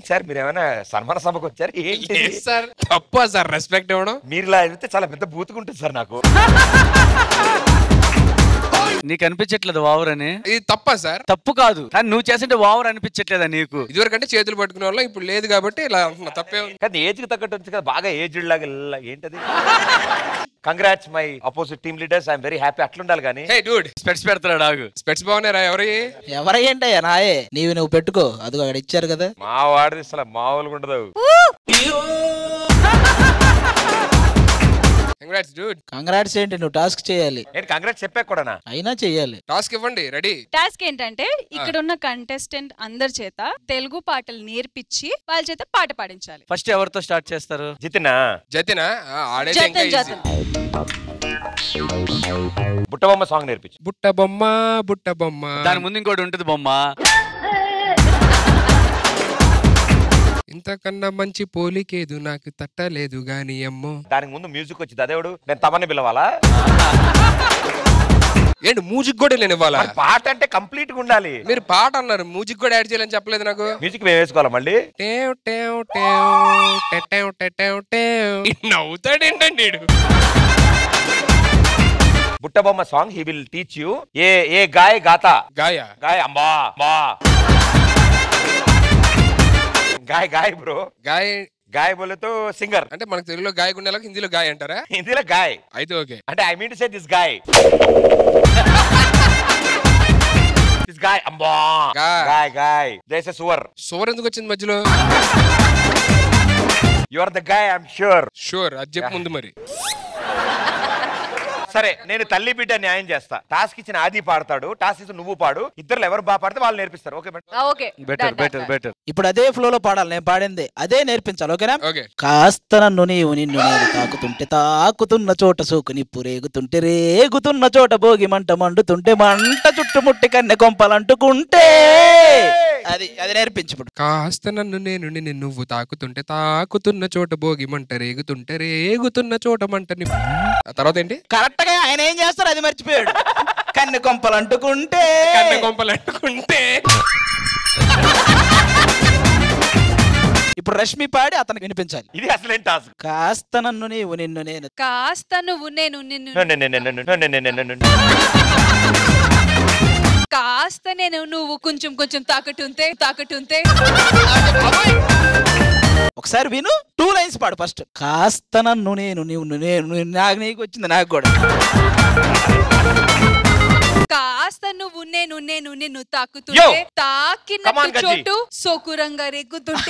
ఏంటి సార్ మీరు ఏమైనా సన్మాన సభకు వచ్చారు ఏంటి లేదు సార్ తప్ప సార్ రెస్పెక్ట్ ఇవ్వడం మీరు ఇలా అయితే చాలా పెద్ద బూతుకుంటుంది సార్ నాకు నీకు అనిపించట్లేదు వావర్ అని ఇది తప్ప సార్ తప్పు కాదు కానీ నువ్వు చేస్తుంటే వావర్ అనిపించట్లేదా నీకు ఇదివరకంటే చేతులు పట్టుకునే వాళ్ళం ఇప్పుడు లేదు కాబట్టి ఇలా అంటున్నా తప్పే ఉంది కానీ ఏజ్ కి తగ్గట్టు ఉంది కదా బాగా ఏజ్డ్ లాగా ఇలా ఏంటది congrats my opposite team leaders I'm very happy అట్లుండాలి కానీ హే డూడ్ స్పెట్స్ పెడతాడు ఆగు స్పెట్స్ బాగున్నారా ఎవరి ఎవరయ్యంటయ్యా నాయే నీవు నువ్వు పెట్టుకో అదిగో అక్కడ ఇచ్చారు కదా మా వాడిది అసలు మామూలుగా ఉండదు కంగ్రాట్స్ డూడ్ కంగ్రాట్స్ ఏంటి నువ్వు టాస్క్ చేయాలి ఏంటి కంగ్రాట్స్ చెప్పా కూడానా అయినా చెయ్యాలి టాస్క్ ఇవ్వండి రెడీ టాస్క్ ఏంటంటే ఇక్కడ ఉన్న కంటెస్టెంట్ అందరి చేత తెలుగు పాటలు నేర్పించి వాళ్ళ చేత పాట పాడించాలి ఫస్ట్ ఎవరితో స్టార్ట్ చేస్తారు జితినా జతినా ఆ, ఆడైతే ఇంకా జతన్ easy. జతన్ బుట్టబొమ్మ సాంగ్ నేర్పించు బుట్ట బొమ్మ బుట్ట బొమ్మ దాని ముందు ఇంకోటి ఉంటుంది బొమ్మ ఇంతకన్నా మంచి పోలికేదు నాకు తట్టలేదు గాని అమ్మో దానికి ముందు మ్యూజిక్ వచ్చింది అదేవుడు నేను తమని పిలవాలా ఏంటి మ్యూజిక్ కూడా నేను ఇవ్వాలా మరి పాట అంటే కంప్లీట్ గా ఉండాలి మీరు పాట అన్నారు మ్యూజిక్ కూడా యాడ్ చేయాలని చెప్పలేదు నాకు మ్యూజిక్ మేము వేసుకోవాలా మళ్ళీ టేవ్ టేవ్ టేవ్ టెటేవ్ టెటేవ్ టేవ్. ఈ నవ్వుతాడేంటండి ఈడు? Butta Bomma song he will teach you ఏ ఏ గాయ గాతా గాయ గాయ అమ్మా అమ్మా గాయ గాయ బ్రో గాయ గాయ బోలే తో సింగర్ అంటే మనకు తెలుగులో గాయ గుండెలకు హిందీలో గాయ అంటారా హిందీలో గాయ్ అయితే ఓకే అంటే I mean to say this guy this guy అమ్మా గాయ్. గాయ్ గాయ్ జైసే సువర్ సోర్ ఎందుకు వచ్చింది మధ్యలో you are the guy I'm sure sure అది చెప్పు ముందు మరి సరే నేను తల్లి బిడ్డ న్యాయం చేస్తా టాస్క్ ఇచ్చిన ఆది పాడతాడు టాస్క్ ఇచ్చిన నువ్వు పాడు ఇద్దరు ఎవరు బాగా పాడితే వాళ్ళు నేర్పిస్తారు okay madam okay better better better ఇప్పుడు అదే ఫ్లో లో పాడాలి నేను పాడింది అదే నేర్పించాలి ఓకేనా ఓకే కాస్త నన్ను నీవు నిన్ను నేను తాకుతుంటే తాకుతున్న చోట సోకు నిప్పు రేగుతుంటే రేగుతున్న చోట భోగి మంట మండుతుంటే మంట చుట్టుముట్టి కన్నె కొంపలంటుకుంటే అది అది నేర్పించు ఇప్పుడు కాస్త నన్ను నేను నిన్ను నువ్వు తాకుతుంటే తాకుతున్న చోట భోగి మంట రేగుతుంటే రేగుతున్న చోట మంట ని- ఆ తర్వాత ఏంటి కరెక్ట్ గా ఆయన ఏం చేస్తారు అది మర్చిపోయాడు కన్నె కొంపలు అంటుకుంటే కన్నె కొంపలు అంటుకుంటే ఇప్పుడు రష్మి పాడి అతనికి వినిపించాలి ఇది అసలేం టాస్క్ కాస్త నన్ను నీవు నిన్ను నేను కాస్త నువ్వు నేను నిన్ను కాస్త నేను నువ్వు కొంచెం కొంచెం తాకటుంతే తాకటుంతే ఒకసారి విను టూ లైన్స్ పాడు ఫస్ట్ కాస్త నన్ను నేను నీవు నేను నేను- నాకు నీకు వచ్చింది నాకు కూడా కాస్త నువ్వు నేను నేను నిన్ను Yo! తాకుతుంటే Come on, తాకినట్టు గజ్జి. చోటు సోకురంగా రేగుతుంటే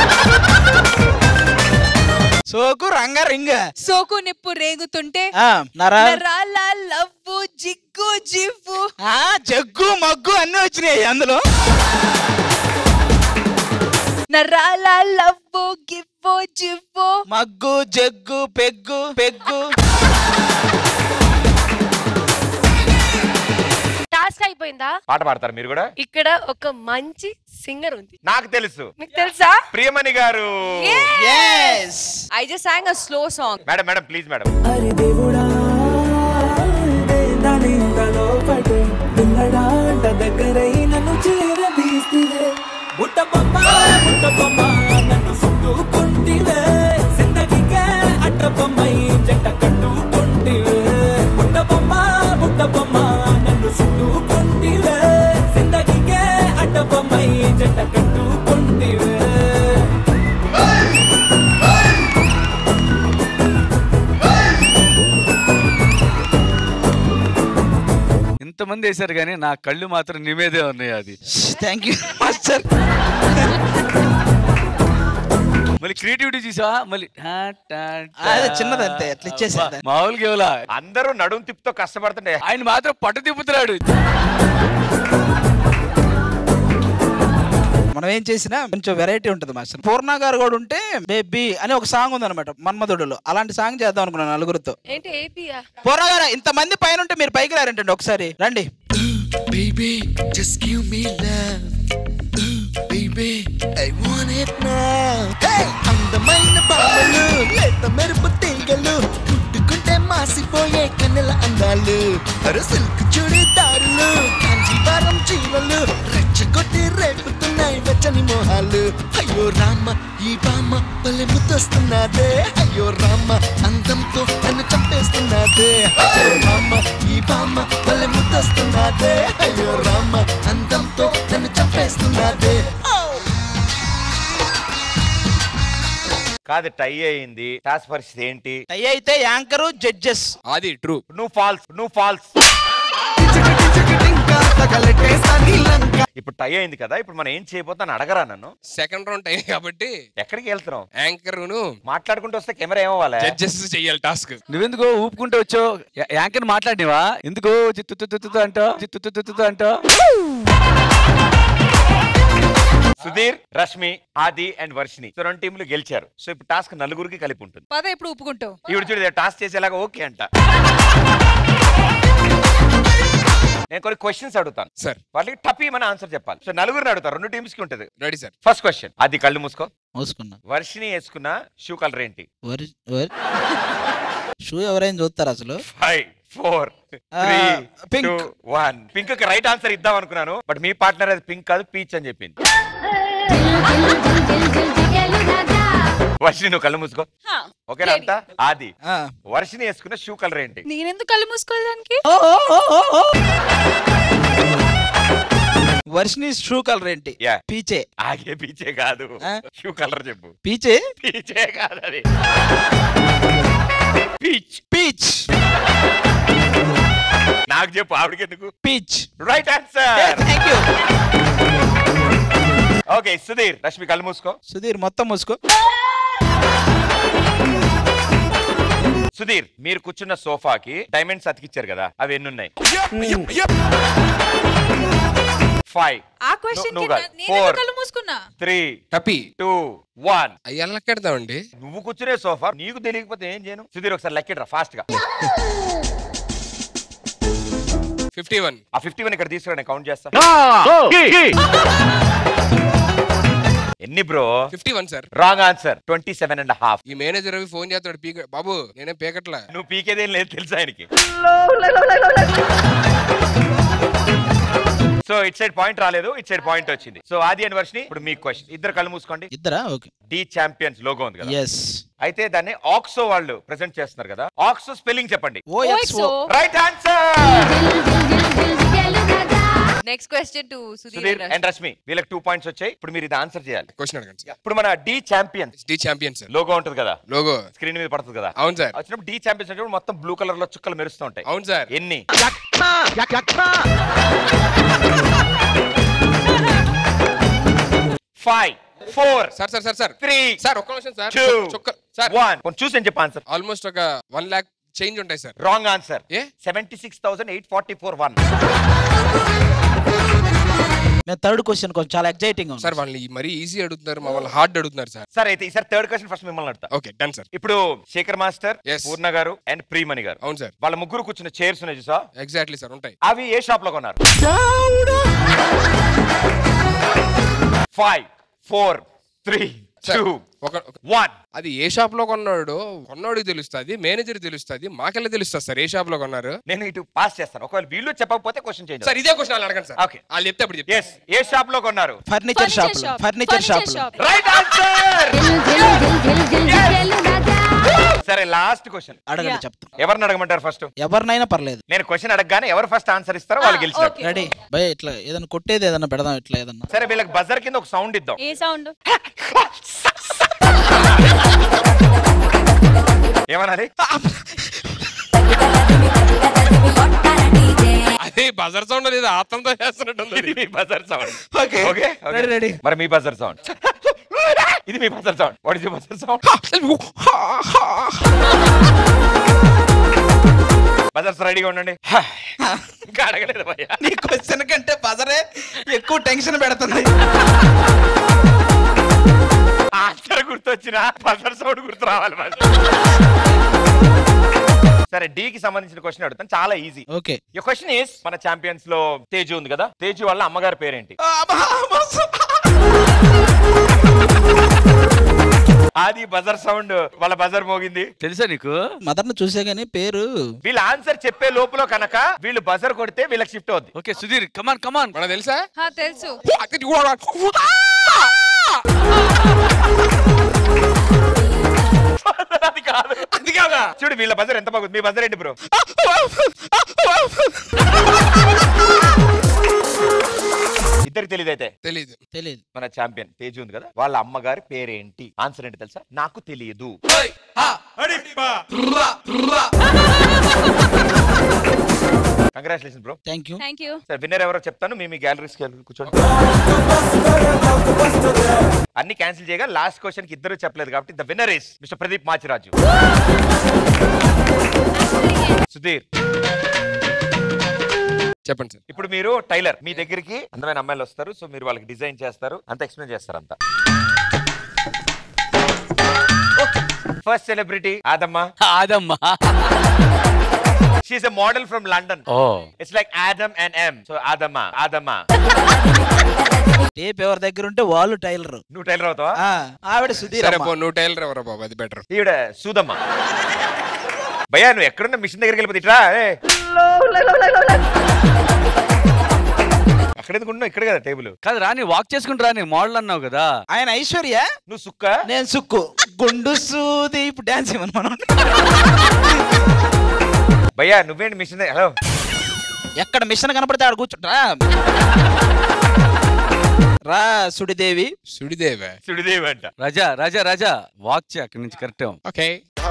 సోకు రంగ రింగ సోకు నిప్పు రేగుతుంటే ఆ, నరా నరాల లవ్వు జిగ్గు జివ్వు ఆ, జగ్గు మగ్గు అన్ని వచ్చినాయి అందులో నరాల లవ్వు గివ్వు జివ్వు mug jug peg peg task అయిపోయిందా పాట పాడతారు మీరు కూడా ఇక్కడ ఒక మంచి సింగర్ ఉంది నాకు తెలుసు మీకు తెలుసా ప్రియమణి గారు yes I just song a slow song madam madam please madam Hari దేవుడా దానింతలో పడే పిల్లడాంట దగ్గరై నన్ను చేరదీసివే బుట్ట బొమ్మ బుట్ట బొమ్మ నన్ను చుట్టుకుంటివే జిందగీకే అట్ట బొమ్మై జంట కట్టుకుంటివే బుట్ట బొమ్మ బుట్ట బొమ్మ నన్ను చుట్టుకుంటివే జిందగీకే అట్ట బొమ్మై జంట కట్టుకుంటివే ఇంతమంది వేశారు కానీ నా కళ్ళు మాత్రం నీ మీదే ఉన్నాయి అది థ్యాంక్ యూ మాస్టర్ మళ్ళీ క్రియేటివిటీ చూసా మళ్ళీ టా, టా, టా. అది చిన్నదంతే, అట్లా ఇచ్చేసారు దాన్ని. మామూలుగా ఇవ్వలా అందరూ నడుం తిప్పుతో కష్టపడుతుంటే ఆయన మాత్రం పట్టు తిప్పుతున్నాడు మనం ఏం చేసినా కొంచెం వెరైటీ ఉంటుంది మాస్టర్ పూర్ణ గారు కూడా ఉంటే బేబీ అని ఒక సాంగ్ ఉంది అనమాట మన్మధుడులో అలాంటి సాంగ్ చేద్దాం అనుకున్నాను నలుగురితో ఏంటి ఏపీయా పూర్ణ గారు ఇంతమంది పైన ఉంటే మీరు పైకి రారంటండి ఒకసారి రండి Baby, just give me love. Ooh, baby, I want it now. Hey! అందమైన బామలు లేత మెరుపు తీగలు ముట్టుకుంటే మాసిపోయే కన్నెల అందాలు అరు సిల్క్ చుడిదారులు కాంజీవరం చీరలు రెడ్ రెచ్చగొట్టి రేపుతున్నాయి వెచ్చని మోహాలు అయ్యో రామ ఈ బామ్మ భలే ముద్దొస్తున్నదే అయ్యో రామ అందంతో నన్ను చంపేస్తున్నదే అయ్యో రామ ఈ బామ్మ భలే ముద్దొస్తున్నదే అయ్యో రామ అందంతో నన్ను చంపేస్తున్నదే కాదు టై అయింది టాస్క్ పరిస్థితి ఏంటి టై అయితే యాంకరు జడ్జెస్ అది ట్రూ నువ్వు ఫాల్స్ నువ్వు ఫాల్స్ ఇప్పుడు టై అయింది కదా ఇప్పుడు మనం ఏం చేయబోతాను అడగరా నన్ను సెకండ్ రౌండ్ టైం కాబట్టి ఎక్కడికి వెళ్తున్నావు యాంకర్ ను మాట్లాడుకుంటూ వస్తే కెమెరా ఏమవ్వాలి జడ్జెస్ చెయ్యాలి టాస్క్ నువ్వెందుకో ఊపుకుంటూ వచ్చావు యా- యాంకర్ మాట్లాడినవా ఎందుకో చిత్తు అంటో చిత్తు అంటో సుధీర్ రష్మి ఆది అండ్ వర్షిని సో రెండు టీంలు గెలిచారు సో ఇప్పుడు టాస్క్ నలుగురికి కలిపి ఉంటుంది పద ఎప్పుడు ఒప్పుకుంటావు ఇప్పుడు చూడు టాస్క్ చేసేలాగా ఓకే అంట నేను కొన్ని క్వశ్చన్స్ అడుగుతాను సార్ వాళ్ళకి టపీ మన ఆన్సర్ చెప్పాలి సో నలుగురిని అడుగుతారు రెండు టీమ్స్ కి ఉంటుంది రెడీ సార్ ఫస్ట్ క్వశ్చన్ అది కళ్ళు మూసుకో మోసుకున్నా వర్షిని వేసుకున్న షూ కలర్ ఏంటి వరి వరి షూ ఎవరైనా చూస్తారు అసలు ఫైవ్ ఫోర్ ఆ, three pink. Two one pink కి రైట్ ఆన్సర్ ఇద్దాం అనుకున్నాను బట్ మీ పార్ట్నర్ అది పింక్ కాదు పీచ్ అని చెప్పింది వర్షిని నువ్వు కళ్ళు మూసుకో హా, ఓకేనా అంతా ఆది ఆ. వర్షిని వేసుకున్న షూ కలర్ ఏంటి నేనెందుకు కళ్ళు మూసుకోవడానికి వర్షిని షూ కలర్ ఏంటి Yeah. పీచే ఆగే పీచే కాదు ఆ? షూ కలర్ చెప్పు పీచే పీచే కాదు అది పీచ్ పీచ్ నాకు చెప్పు ఆవిడకి ఎందుకు peach right answer thank you okay Sudheer Rashmi కళ్ళు మూసుకో సుధీర్ మొత్తం మూసుకో సుధీర్ మీరు కూర్చున్న సోఫాకి డైమండ్స్ అతికిచ్చారు కదా అవి ఎన్ని ఉన్నాయి ఫైవ్ ఆ క్వశ్చన్ నువ్వు కి కాదు. నేను Four. ఎందుకు కళ్ళు మూసుకున్నా త్రీ టపీ టూ వన్ అయ్యి లెక్కెడదామండి నువ్వు కూర్చునే సోఫా నీకు తెలియకపోతే ఏం చేయను సుధీర్ ఒకసారి లెక్కిడ్రా ఫాస్ట్ గా ఫిఫ్టీ వన్ ఆ ఫిఫ్టీ వన్ ఇక్కడ తీసుకురా నేను కౌంట్ చేస్తా ఎన్ని bro fifty one sir wrong answer twenty seven and half ఈ మేనేజర్ అవి ఫోన్ చేస్తాడు పీక బాబు నేనే పీకట్లా నువ్వు పీకేదేం లేదు తెలుసా ఆయనకి సో ఇట్ సైడ్ పాయింట్ రాలేదు ఇట్ సైడ్ పాయింట్ వచ్చింది సో ఆది అండ్ వర్షిని ఇప్పుడు మీ క్వశ్చన్ ఇద్దరు కళ్ళు మూసుకోండి ఇద్దరా ఓకే డి ఛాంపియన్స్ లోగో ఉంది కదా ఎస్ అయితే దాన్ని ఆక్సో వాళ్ళు ప్రెజెంట్ చేస్తున్నారు కదా ఆక్సో స్పెల్లింగ్ చెప్పండి oh O X O right answer next question to Sudheer Sudheer and Rashmi వీళ్ళకి టూ పాయింట్స్ వచ్చాయి ఇప్పుడు మీరు ఇది ఆన్సర్ చేయాలి క్వశ్చన్ అడగండి సార్ ఇప్పుడు మన the champions the champion sir logo ఉంటుంది కదా లోగో స్క్రీన్ మీద పడుతుంది కదా అవును సార్ వచ్చినప్పుడు డి ఛాంపియన్స్ వచ్చినప్పుడు మొత్తం బ్లూ కలర్ లో చుక్కలు మెరుస్తూ ఉంటాయి అవును సార్ ఎన్ని five four sir sir sir sir three sir ఒక్క నిమిషం సార్ టూ చుక్క సార్ వన్ కొంచెం చూసి అని చెప్పి ఆన్సర్ ఆల్మోస్ట్ ఒక వన్ లాక్ చేంజ్ ఉంటాయి సార్ రాంగ్ ఆన్సర్ ఏ seventy six thousand eight forty four one మేము థర్డ్ క్వశ్చన్ కొంచెం చాలా ఎక్సైటింగ్ ఉంది సార్ వాళ్ళని మరీ ఈజీ అడుగుతున్నారు మమ్మల్ని హార్డ్ అడుగుతున్నారు సార్ సార్ అయితే ఈసారి థర్డ్ క్వశ్చన్ ఫస్ట్ మిమ్మల్ని అడుగుతా ఓకే డన్ సార్ ఇప్పుడు శేఖర్ మాస్టర్ Yes. పూర్ణ గారు అండ్ ప్రీమణి గారు అవును సార్ వాళ్ళ ముగ్గురు కూర్చున్న చైర్స్ ఉన్నాయి చూసా ఎగ్జాక్ట్లీ సార్ ఉంటాయి అవి ఏ షాప్ లో కొన్నారు five four three Sir, two ఒక ఒక- వన్ అది ఏ షాప్ లో కొన్నాడు కొన్నాడికి తెలుస్తుంది మేనేజర్ తెలుస్తుంది మాకెళ్ళ తెలుస్తుంది సార్ ఏ షాప్ లో కొన్నారు నేను ఇటు పాస్ చేస్తాను ఒకవేళ వీళ్ళు చెప్పకపోతే క్వశ్చన్ చేయండి సార్ ఇదే క్వశ్చన్ వాళ్ళు అడగండి సార్ Okay. వాళ్ళు చెప్తే అప్పుడు చెప్తా ఎస్ ఏ షాప్ లో కొన్నారు furniture shop shop. Furniture shop Furniture shop. Right answer సరే లాస్ట్ క్వశ్చన్ అడగండి Yeah. చెప్తాం ఎవరిని అడగమంటారు ఫస్ట్ ఎవరినైనా పర్లేదు నేను క్వశ్చన్ అడగగానే ఎవరు ఫస్ట్ ఆన్సర్ ఇస్తారో వాళ్ళు Ah, గెలిచారు okay. రెడీ భయ ఇట్లా ఏదైనా కొట్టేది ఏదైనా పెడదాం ఇట్లా ఏదన్నా సరే వీళ్ళకి బజర్ కింద ఒక సౌండ్ ఇద్దాం ఏ సౌండ్ ఏమనాలి అదే బజర్ సౌండ్ లేదు ఆత్రంతో చేస్తున్నట్టు ఉంది ఇది మీ buzzer sound Okay. Okay Ready, ready. మరి మీ బజర్ సౌండ్ ఇది మీ buzzer sound what is buzzer sound buzzers రెడీగా ఉండండి ఇంకా అడగలేదు భయ్యా నీ క్వశ్చన్ కంటే బజరే ఎక్కువ టెన్షన్ పెడుతుంది ఆన్సర్ గుర్తొచ్చిన బజర్ సౌండ్ గుర్తు రావాలి మరి. సరే డి కి సంబంధించిన క్వశ్చన్ అడుగుతాను చాలా ఈజీ ఓకే ఈ క్వశ్చన్ ఇస్ మన ఛాంపియన్స్ లో తేజు ఉంది కదా తేజు వాళ్ళ అమ్మగారి పేరేంటి ఆది బజర్ సౌండ్ వాళ్ళ బజర్ మోగింది తెలుసా నీకు మదర్ ను చూసే గానీ పేరు వీళ్ళ ఆన్సర్ చెప్పే లోపల కనుక వీళ్ళు బజర్ కొడితే వీళ్ళకి షిఫ్ట్ అవుద్ది ఓకే సుధీర్ కమాన్ కమాన్ మన తెలుసా హా తెలుసు అది కాదు అది కాదా చూడు వీళ్ళ బజర్ ఎంత బాగుంది మీ బజర్ ఏంటి బ్రో ఇద్దరికి తెలియదు అయితే తెలీదు తెలియదు మన ఛాంపియన్ తేజు ఉంది కదా వాళ్ళ అమ్మగారి పేరేంటి ఆన్సర్ ఏంటి తెలుసా నాకు తెలియదు congratulation bro thank you thank you sir winner ఎవరో చెప్తాను మీ మీ గ్యాలరీస్కి వెళ్ళి కూర్చోండి అన్ని క్యాన్సిల్ చేయగా లాస్ట్ క్వశ్చన్ కి ఇద్దరు చెప్పలేదు కాబట్టి the winner is mister Pradeep Machiraju Sudheer చెప్పండి సార్ ఇప్పుడు మీరు టైలర్ మీ దగ్గరికి అందమైన అమ్మాయిలు వస్తారు సో మీరు వాళ్ళకి డిజైన్ చేస్తారు అంత ఎక్స్ప్లెయిన్ చేస్తారు అంత first celebrity Aadamma Aadamma she a model from London oh it's like Adam and um so Aadamma Aadamma tape ఎవరి దగ్గర ఉంటే వాళ్ళు టైలర్ నువ్వు టైలర్ అవుతావా ఆ, ఆవిడ సుధీర్ సరే అమ్మ. పో నువ్వు టైలర్ ఎవరా బాబు అది బెటర్ ఈవిడ సూదమ్మ భయ్యా నువ్వు ఎక్కడున్న మిషన్ దగ్గరికి వెళ్ళిపోతే ఇట్రా ఏ. అక్కడ ఎందుకు ఉన్నావు ఇక్కడ కదా టేబుల్ కాదు రాని వాక్ చేసుకుంటూ రాని మోడల్ అన్నావు కదా ఆయన ఐశ్వర్య నువ్వు సుక్క నేను సుక్కు గుండు సూది ఇప్పుడు డాన్స్ ఇవ్వను మనం భయ్యా నువ్వేంటి మిషన్ దగ్గర హలో ఎక్కడ మిషన్ కనపడితే ఆడ కూర్చుంటా రా సుడిదేవి సుడిదేవే సుడిదేవి అంట రాజా రాజా రాజా వాక్ చే అక్కడి నుంచి కరెక్ట్ ఓకే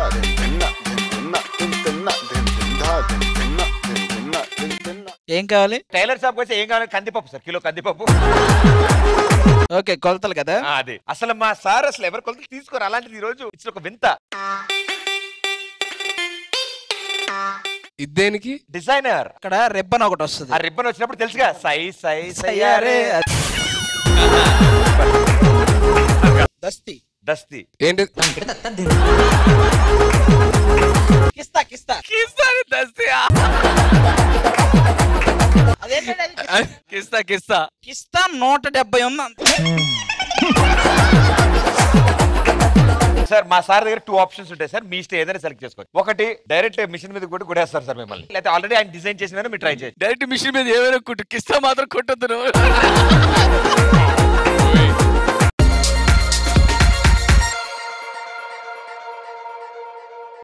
ఏం కావాలి టైలర్ షాప్ వచ్చి ఏం కావాలి కందిపప్పు సార్ కిలో కందిపప్పు ఓకే కొలతలు కదా ఆ, అదే అసలు మా సార్ అసలు ఎవరి కొలతలు తీసుకోరు అలాంటిది ఈ రోజు ఇట్స్ ఒక వింత ఇదేనికి డిజైనర్ అక్కడ రిబ్బన్ ఒకటి వస్తుంది ఆ రిబ్బన్ వచ్చినప్పుడు తెలుసుగా సై సై సయ్యారే. సయ్యారే దస్తి దస్తి ఏంటి కిస్తా కిస్తా అదేంటండి అది? కిస్తా కిస్తా కిస్తా నూట డెబ్బై ఉంది అంతే. సార్ మా సార్ దగ్గర టూ ఆప్షన్స్ ఉంటాయి సార్ మీ ఇష్టం ఏదైనా సెలెక్ట్ చేసుకోవచ్చు ఒకటి డైరెక్ట్ మిషన్ మీద కూడా కొట్టేస్తారు సార్ మిమ్మల్ని లేకపోతే ఆల్రెడీ ఆయన డిజైన్ చేసిన మీరు ట్రై చేయండి డైరెక్ట్ మిషన్ మీద ఏమైనా కుట్టు కిస్తా మాత్రం కొట్టొద్దు నువ్వు